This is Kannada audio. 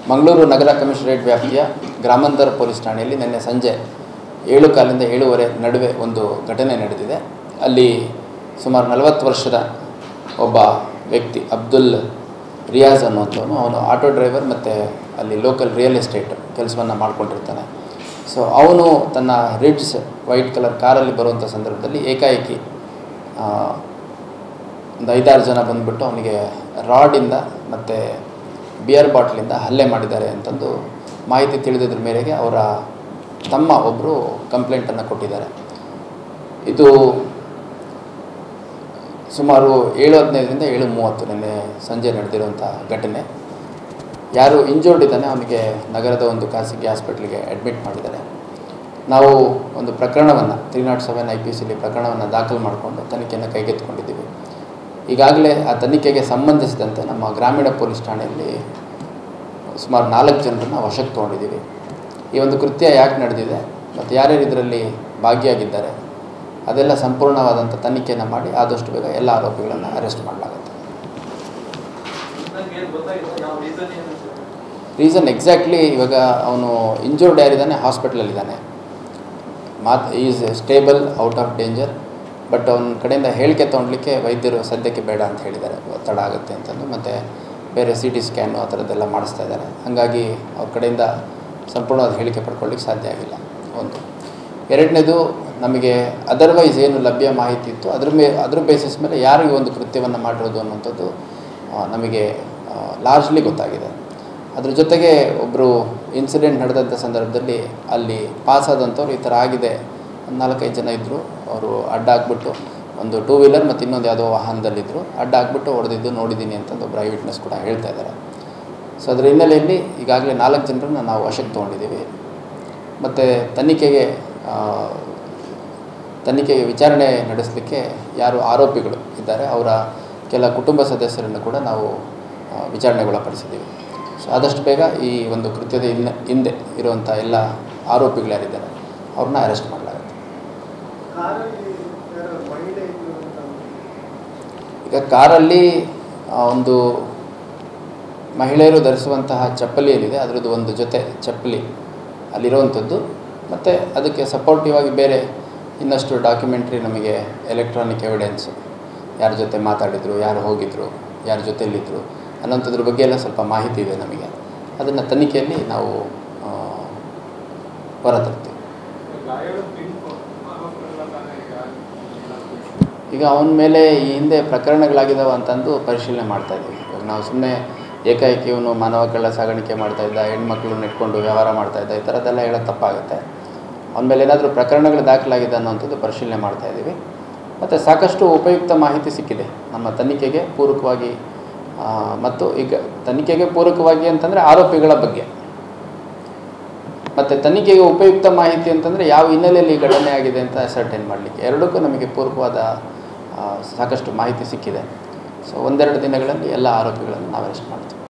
ಮಂಗಳೂರು ನಗರ ಕಮಿಷನರೇಟ್ ವ್ಯಾಪ್ತಿಯ ಗ್ರಾಮಾಂತರ ಪೊಲೀಸ್ ಠಾಣೆಯಲ್ಲಿ ನಿನ್ನೆ ಸಂಜೆ ಏಳು ಕಾಲಿಂದ ಏಳುವರೆ ನಡುವೆ ಒಂದು ಘಟನೆ ನಡೆದಿದೆ ಅಲ್ಲಿ ಸುಮಾರು ನಲವತ್ತು ವರ್ಷದ ಒಬ್ಬ ವ್ಯಕ್ತಿ ಅಬ್ದುಲ್ ರಿಯಾಜ್ ಅನ್ನುವಂಥವನು ಅವನು ಆಟೋ ಡ್ರೈವರ್ ಮತ್ತು ಅಲ್ಲಿ ಲೋಕಲ್ ರಿಯಲ್ ಎಸ್ಟೇಟ್ ಕೆಲಸವನ್ನು ಮಾಡ್ಕೊಂಡಿರ್ತಾನೆ ಸೊ ಅವನು ತನ್ನ ರಿಡ್ಸ್ ವೈಟ್ ಕಲರ್ ಕಾರಲ್ಲಿ ಬರುವಂಥ ಸಂದರ್ಭದಲ್ಲಿ ಏಕಾಏಕಿ ಆ, ಒಂದು ಐದಾರು ಜನ ಬಂದುಬಿಟ್ಟು ಅವನಿಗೆ ರಾಡಿಂದ ಮತ್ತು ಬಿಯರ್ ಬಾಟ್ಲಿಂದ ಹಲ್ಲೆ ಮಾಡಿದ್ದಾರೆ ಅಂತಂದು ಮಾಹಿತಿ ತಿಳಿದಿದ್ರ ಮೇರೆಗೆ ಅವರ ತಮ್ಮ ಒಬ್ಬರು ಕಂಪ್ಲೇಂಟನ್ನು ಕೊಟ್ಟಿದ್ದಾರೆ ಇದು ಸುಮಾರು ಏಳು ಹದಿನೈದರಿಂದ ಏಳು ಮೂವತ್ತು ನಿನ್ನೆ ಸಂಜೆ ನಡೆದಿರುವಂಥ ಘಟನೆ ಯಾರು ಇಂಜೋರ್ಡ್ ಇದ್ದಾನೆ ಅವನಿಗೆ ನಗರದ ಒಂದು ಖಾಸಗಿ ಹಾಸ್ಪಿಟ್ಲಿಗೆ ಅಡ್ಮಿಟ್ ಮಾಡಿದ್ದಾರೆ ನಾವು ಒಂದು ಪ್ರಕರಣವನ್ನು three naught seven I P ಸಿಲಿ ಪ್ರಕರಣವನ್ನು ದಾಖಲು ಮಾಡಿಕೊಂಡು ತನಿಖೆಯನ್ನು ಕೈಗೆತ್ತಿಕೊಂಡಿದ್ದೀವಿ ಈಗಾಗಲೇ ಆ ತನಿಖೆಗೆ ಸಂಬಂಧಿಸಿದಂತೆ ನಮ್ಮ ಗ್ರಾಮೀಣ ಪೊಲೀಸ್ ಠಾಣೆಯಲ್ಲಿ ಸುಮಾರು ನಾಲ್ಕು ಜನರನ್ನು ವಶಕ್ಕೆ ತೊಗೊಂಡಿದ್ದೀವಿ ಈ ಒಂದು ಕೃತ್ಯ ಯಾಕೆ ನಡೆದಿದೆ ಮತ್ತು ಯಾರ್ಯಾರು ಇದರಲ್ಲಿ ಭಾಗಿಯಾಗಿದ್ದಾರೆ ಅದೆಲ್ಲ ಸಂಪೂರ್ಣವಾದಂಥ ತನಿಖೆಯನ್ನು ಮಾಡಿ ಆದಷ್ಟು ಬೇಗ ಎಲ್ಲ ಆರೋಪಿಗಳನ್ನು ಅರೆಸ್ಟ್ ಮಾಡಲಾಗುತ್ತೆ ನಂಗೆ ಗೊತ್ತಾಗಿಲ್ಲ ಯಾವ ರೀಸನ್ ಏನು ಅಂತ. ರೀಸನ್ ಎಕ್ಸಾಕ್ಟ್ಲಿ ಇವಾಗ ಅವನು ಇಂಜೋರ್ಡ್ ಯಾರಿದ್ದಾನೆ ಹಾಸ್ಪಿಟ್ಲಲ್ಲಿದ್ದಾನೆ ಮಾತ್ is stable out of danger but ಅವನ ಕಡೆಯಿಂದ ಹೇಳಿಕೆ ತೊಗೊಳ್ಲಿಕ್ಕೆ ವೈದ್ಯರು ಸದ್ಯಕ್ಕೆ ಬೇಡ ಅಂತ ಹೇಳಿದ್ದಾರೆ ಒತ್ತಡ ಆಗುತ್ತೆ ಅಂತಂದು ಮತ್ತು ಬೇರೆ ಸಿ ಟಿ ಸ್ಕ್ಯಾನು ಆ ಥರದ್ದೆಲ್ಲ ಮಾಡಿಸ್ತಾ ಇದ್ದಾರೆ ಹಾಗಾಗಿ ಅವ್ರ ಕಡೆಯಿಂದ ಸಂಪೂರ್ಣವಾದ ಹೇಳಿಕೆ ಪಡ್ಕೊಳ್ಳಿಕ್ಕೆ ಸಾಧ್ಯ ಆಗಿಲ್ಲ ಒಂದು ಎರಡನೇದು ನಮಗೆ ಅದರ್ವೈಸ್ ಏನು ಲಭ್ಯ ಮಾಹಿತಿ ಇತ್ತು ಅದ್ರ ಮೇ ಅದ್ರ ಬೇಸಿಸ್ ಮೇಲೆ ಯಾರು ಈ ಒಂದು ಕೃತ್ಯವನ್ನು ಮಾಡಿರೋದು ಅನ್ನುವಂಥದ್ದು ಆ, ನಮಗೆ ಲಾರ್ಜ್ಲಿ ಗೊತ್ತಾಗಿದೆ ಅದ್ರ ಜೊತೆಗೆ ಒಬ್ಬರು ಇನ್ಸಿಡೆಂಟ್ ನಡೆದಂಥ ಸಂದರ್ಭದಲ್ಲಿ ಅಲ್ಲಿ ಪಾಸ್ ಆದಂಥವ್ರು ಈ ಥರ ಆಗಿದೆ ಒಂದು ನಾಲ್ಕೈದು ಜನ ಇದ್ದರು ಅವರು ಅಡ್ಡ ಹಾಕ್ಬಿಟ್ಟು ಒಂದು ಟೂ ವೀಲರ್ ಮತ್ತು ಇನ್ನೊಂದು ಯಾವುದೋ ವಾಹನದಲ್ಲಿದ್ದರು ಅಡ್ಡ ಹಾಕ್ಬಿಟ್ಟು ಹೊಡೆದಿದ್ದು ನೋಡಿದ್ದೀನಿ ಅಂತಂದು ಒಬ್ಬರು ಐ ವಿಟ್ನೆಸ್ ಕೂಡ ಹೇಳ್ತಾ ಇದ್ದಾರೆ ಸೊ ಅದರ ಹಿನ್ನೆಲೆಯಲ್ಲಿ ಈಗಾಗಲೇ ನಾಲ್ಕು ಜನರನ್ನ ನಾವು ವಶಕ್ಕೆ ತೊಗೊಂಡಿದ್ದೀವಿ ಮತ್ತು ತನಿಖೆಗೆ ಆ, ತನಿಖೆಗೆ ವಿಚಾರಣೆ ನಡೆಸಲಿಕ್ಕೆ ಯಾರು ಆರೋಪಿಗಳು ಇದ್ದಾರೆ ಅವರ ಕೆಲ ಕುಟುಂಬ ಸದಸ್ಯರನ್ನು ಕೂಡ ನಾವು ಆ, ವಿಚಾರಣೆಗೊಳಪಡಿಸಿದ್ದೀವಿ ಸೊ ಆದಷ್ಟು ಬೇಗ ಈ ಒಂದು ಕೃತ್ಯದ ಹಿನ್ನೆ ಹಿಂದೆ ಇರುವಂಥ ಎಲ್ಲ ಆರೋಪಿಗಳು ಯಾರಿದ್ದಾರೆ ಅವ್ರನ್ನ ಅರೆಸ್ಟ್ ಮಾಡಲಾಗುತ್ತೆ ಕಾರಲ್ಲಿ ಯಾರೋ ಮಹಿಳೆ ಇದ್ರು ಅಂತ ಈಗ ಕಾರಲ್ಲಿ ಆ, ಒಂದು ಮಹಿಳೆಯರು ಧರಿಸುವಂತಹ ಚಪ್ಪಲಿ ಏನಿದೆ ಅದರದ್ದು ಒಂದು ಜೊತೆ ಚಪ್ಪಲಿ ಅಲ್ಲಿರುವಂಥದ್ದು ಮತ್ತು ಅದಕ್ಕೆ ಸಪೋರ್ಟಿವ್ ಆಗಿ ಬೇರೆ ಇನ್ನಷ್ಟು ಡಾಕ್ಯುಮೆಂಟ್ರಿ ನಮಗೆ ಎಲೆಕ್ಟ್ರಾನಿಕ್ ಎವಿಡೆನ್ಸು ಯಾರ ಜೊತೆ ಮಾತಾಡಿದರು ಯಾರು ಹೋಗಿದ್ರು ಯಾರ ಜೊತೆಯಲ್ಲಿದ್ದರು ಅನ್ನೋಂಥದ್ರ ಬಗ್ಗೆ ಎಲ್ಲ ಸ್ವಲ್ಪ ಮಾಹಿತಿ ಇದೆ ನಮಗೆ ಅದನ್ನು ತನಿಖೆಯಲ್ಲಿ ನಾವು ಆ, ಹೊರತರ್ತೀವಿ ಈಗ ಅವನ ಮೇಲೆ ಈ ಹಿಂದೆ ಪ್ರಕರಣಗಳಾಗಿದ್ದಾವೆ ಅಂತಂದು ಪರಿಶೀಲನೆ ಮಾಡ್ತಾ ಇದ್ದೀವಿ ಇವಾಗ ನಾವು ಸುಮ್ಮನೆ ಏಕಾಏಕಿ ಇವನು ಮಾನವ ಕಳ್ಳ ಸಾಗಾಣಿಕೆ ಮಾಡ್ತಾ ಇದ್ದ ಹೆಣ್ಮಕ್ಳು ನೆಟ್ಕೊಂಡು ವ್ಯವಹಾರ ಮಾಡ್ತಾ ಇದ್ದ ಈ ಥರದ್ದೆಲ್ಲ ಹೇಳೋದು ತಪ್ಪಾಗುತ್ತೆ ಅವನ ಮೇಲೆ ಏನಾದರೂ ಪ್ರಕರಣಗಳು ದಾಖಲಾಗಿದೆ ಅನ್ನೋಂಥದ್ದು ಪರಿಶೀಲನೆ ಮಾಡ್ತಾ ಇದ್ದೀವಿ ಮತ್ತು ಸಾಕಷ್ಟು ಉಪಯುಕ್ತ ಮಾಹಿತಿ ಸಿಕ್ಕಿದೆ ನಮ್ಮ ತನಿಖೆಗೆ ಪೂರಕವಾಗಿ ಆ, ಮತ್ತು ಈಗ ತನಿಖೆಗೆ ಪೂರಕವಾಗಿ ಅಂತಂದರೆ ಆರೋಪಿಗಳ ಬಗ್ಗೆ ಮತ್ತು ತನಿಖೆಗೆ ಉಪಯುಕ್ತ ಮಾಹಿತಿ ಅಂತಂದರೆ ಯಾವ ಹಿನ್ನೆಲೆಯಲ್ಲಿ ಈ ಘಟನೆ ಆಗಿದೆ ಅಂತ ಅಸರ್ಟೈನ್ ಮಾಡಲಿಕ್ಕೆ ಎರಡಕ್ಕೂ ನಮಗೆ ಪೂರಕವಾದ ಆ, ಸಾಕಷ್ಟು ಮಾಹಿತಿ ಸಿಕ್ಕಿದೆ ಸೊ ಒಂದೆರಡು ದಿನಗಳಲ್ಲಿ ಎಲ್ಲ ಆರೋಪಿಗಳನ್ನು ನಾವು ಅರೆಸ್ಟ್ ಮಾಡ್ತೀವಿ